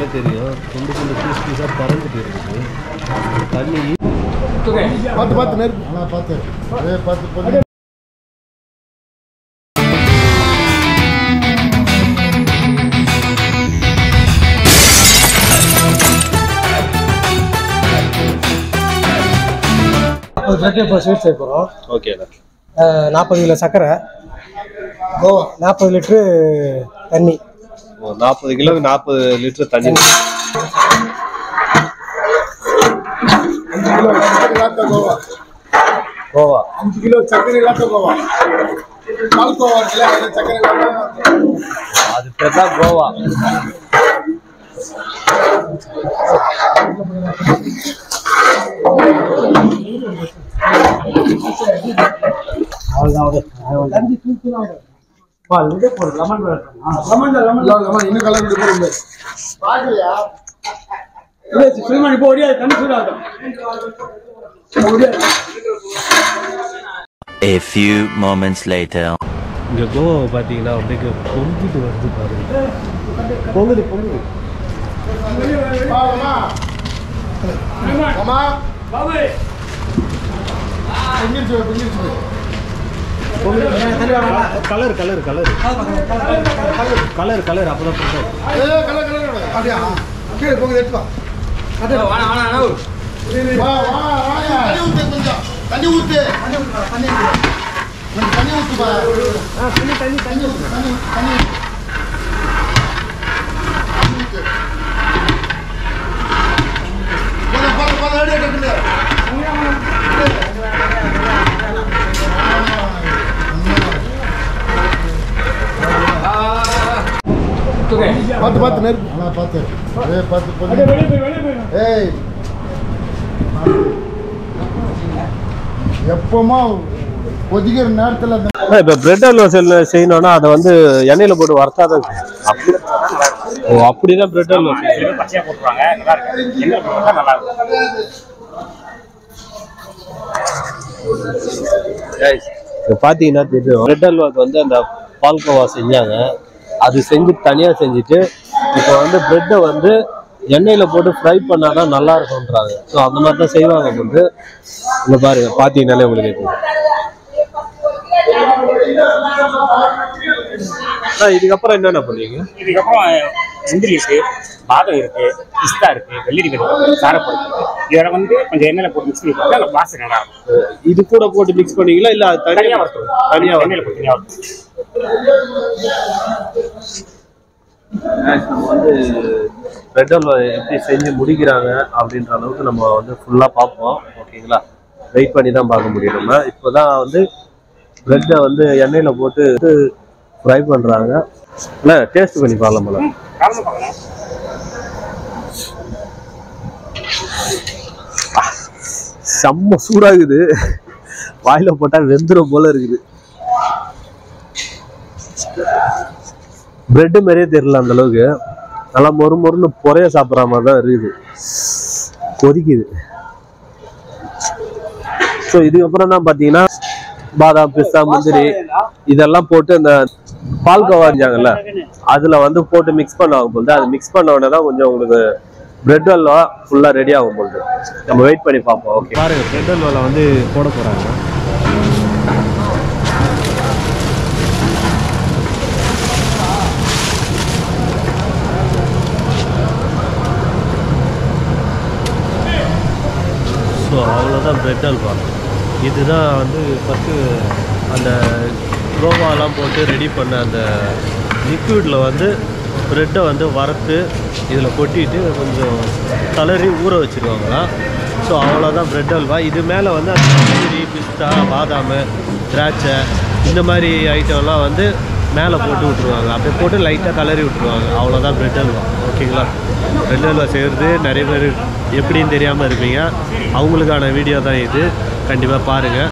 தெரியும் துண்டு துண்டு பீஸ் பீஸாக பறந்துட்டு இருக்குது தண்ணி பார்த்து பார்த்து நெருப்பு நல்லா பார்த்து அதே பார்த்து கொஞ்சம் நாற்பது பிளட்டு இப்போ ஸ்வீட் செய்ய போகிறோம் ஓகேண்ணா நாற்பது கிலோ சர்க்கரை கோவா நாற்பது லிட்ரு தண்ணி நாற்பது கிலோக்கு நாற்பது லிட்டர் தண்ணி அஞ்சு கிலோ சர்க்கரை இல்லாத கோவா கோவா அஞ்சு கிலோ சர்க்கரை இல்லாத கோவா பால் கோவா இருக்குல்ல அதில் சர்க்கரை இல்லாத அது பேர் தான் கோவா லெமன் லெமன் இன்னும் கலர் போடுங்க பாக்கலையா A few moments later. இங்கே கோவாவை பார்த்தீங்கன்னா அப்படியே பொங்கிட்டு வருது பாருங்க பொங்குது பொங்குது மாமா மாமா பொங்கிருச்சு பொங்கிருச்சு colour colour colour colour colour அப்பதான் பண்ணுறோம் ஏ கலர் கலர் அப்படியா கீழே பொங்கி எடுத்து வா வா வா வாயா தண்ணி ஊத்து கொஞ்சம் தண்ணி ஊத்து தண்ணி ஊத்து கொஞ்சம் தண்ணி ஊத்துப்பா தண்ணி தண்ணி தண்ணி ஊத்து தண்ணி தண்ணி தண்ணி ஊத்து போதும் போதும் போதும் ரெடி ஆகிட்டு பார்த்து பார்த்து நெருப்பு நல்லா பார்த்து ஏ பார்த்து கொஞ்சம் ஏய் எப்பவுமா கொதிக்கிற நேரத்தில் அந்த இப்போ பிரெட் அல்வா செல் செய்யணும்னா அதை வந்து எண்ணெயில் போட்டு வறுத்தாதான் அப்படி ஓ அப்படிதான் பிரெட் அல்வா செய்யணும் பச்சையா போட்டுருவாங்க நல்லா இருக்கு எண்ணெய் போட்டா நல்லா இருக்கும் இப்போ பார்த்தீங்கன்னா தெரியும் பிரெட் அல்வாக்கு வந்து அந்த பால்கோவா செஞ்சாங்க அது செஞ்சு தனியாக செஞ்சுட்டு இப்போ வந்து பிரெட்டை வந்து எண்ணெயில் போட்டு ஃப்ரை பண்ணாதான் நல்லா இருக்கும்ன்றாங்க ஸோ அந்த மாதிரி தான் செய்வாங்க வந்து இங்கே பாருங்க பார்த்தீங்கன்னாலே உங்களுக்கு தெரியும் அண்ணா, இதுக்கப்புறம் என்னென்ன பண்ணுவீங்க இதுக்கப்புறம் முந்திரி இருக்கு பாதம் இருக்கு பிஸ்தா இருக்கு வெள்ளரி இருக்கு சாரப்பருப்பு இருக்கு இதெல்லாம் வந்து கொஞ்சம் எண்ணெயில போட்டு மிக்ஸ் பண்ணி போட்டா அந்த வாசனை நல்லா இருக்கும் இது கூட போட்டு மிக்ஸ் பண்ணீங்களா இல்லை அது தனியா தனியாக வறுத்துருவோம் தனியாக எண்ணெயில போட்டு தனியா வறுத்துருவோம் நம்ம வந்து பிரெட் அல்வா எப்படி செஞ்சு முடிக்கிறாங்க அப்படின்ற அளவுக்கு நம்ம வந்து ஃபுல்லாக பார்ப்போம் ஓகேங்களா வெயிட் பண்ணி தான் பார்க்க முடியும் நம்ம இப்போ தான் வந்து பிரெட்டை வந்து எண்ணெயில் போட்டு ஃப்ரை பண்ணுறாங்க இல்லை டேஸ்ட் பண்ணி பார்க்கலாம் போல காரணம் பார்க்கணும் செம்ம சூடாகுது வாயில போட்டால் வெந்துடும் போல இருக்குது பிரெட்டு மாதிரியே தெரியல அந்த அளவுக்கு நல்லா மொறு மொறுன்னு பொறைய சாப்பிட்ற மாதிரி தான் இருக்குது கொதிக்குது ஸோ இதுக்கப்புறம் தான் பார்த்தீங்கன்னா பாதாம் பிஸ்தா முந்திரி இதெல்லாம் போட்டு அந்த பால்கோவா இருந்துச்சாங்கல்ல அதில் வந்து போட்டு மிக்ஸ் பண்ணுவாங்க போகுது அது மிக்ஸ் பண்ண உடனே தான் கொஞ்சம் உங்களுக்கு பிரெட் அல்வா ஃபுல்லாக ரெடி ஆகும் போகுது நம்ம வெயிட் பண்ணி பார்ப்போம் ஓகே பாருங்க பிரெட் அல்வாவில் வந்து போட போகிறாங்க ஸோ அவ்வளோதான் பிரெட் அல்வா இதுதான் வந்து ஃபஸ்ட்டு அந்த க்ரோவாலாம் போட்டு ரெடி பண்ண அந்த லிக்விடில் வந்து ப்ரெட்டை வந்து வறுத்து இதில் கொட்டிட்டு கொஞ்சம் கலரி ஊற வச்சுருவாங்களாம் ஸோ அவ்வளோதான் பிரெட் அல்வா இது மேலே வந்து அந்த முந்திரி பிஸ்தா பாதாம் திராட்சை இந்த மாதிரி ஐட்டம்லாம் வந்து மேலே போட்டு விட்ருவாங்க அப்படியே போட்டு லைட்டாக கலரி விட்ருவாங்க அவ்வளோதான் பிரெட் அல்வா ஓகேங்களா பிரெட் அல்வா செய்கிறது நிறைய பேர் எப்படின்னு தெரியாமல் இருப்பீங்க அவங்களுக்கான வீடியோ தான் இது கண்டிப்பாக பாருங்கள்